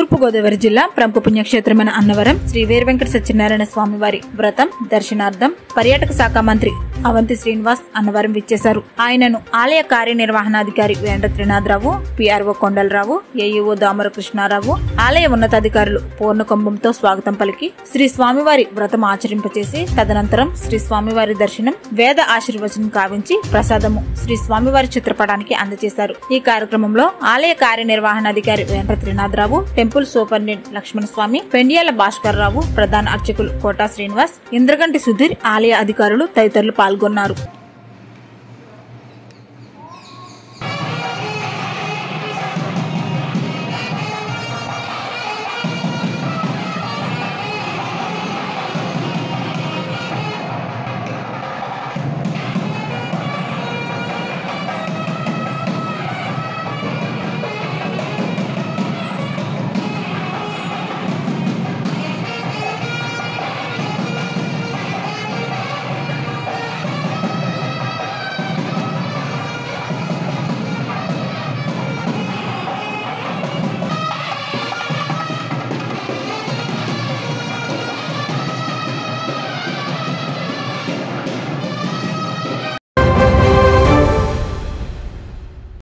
తూర్పుగోదావరి జిల్లా ప్రముఖ పుణ్యక్షేత్రమైన అన్నవరం శ్రీ వీర వెంకట సత్యనారాయణ స్వామి వారి వ్రతం దర్శనార్థం పర్యాటక శాఖ మంత్రి అవంతి శ్రీనివాస్ అన్నవరం విచ్చేశారు ఆయనను ఆలయ కార్యనిర్వహణాధికారి వేంద్ర త్రినాథరావు పిఆర్ఓ కొండలరావు ఏఈఓ దామర కృష్ణారావు ఆలయ ఉన్నతాధికారులు పూర్ణకుంభంతో స్వాగతం పలికి శ్రీ స్వామివారి వ్రతం ఆచరింపచేసి తదనంతరం శ్రీ స్వామివారి దర్శనం వేద ఆశీర్వచనం కావించి ప్రసాదము శ్రీ స్వామివారి చిత్రపటానికి అందజేశారు ఈ కార్యక్రమంలో ఆలయ కార్యనిర్వహణాధికారి వెంకట త్రినాథరావు టెంపుల్ సూపరింటెండెంట్ లక్ష్మణ స్వామి పెండియాల భాస్కర్ రావు ప్రధాన అర్చకులు కోటా శ్రీనివాస్ ఇంద్రగంటి సుధీర్ ఆలయ అధికారులు తదితరులు పాల్గొన్నారు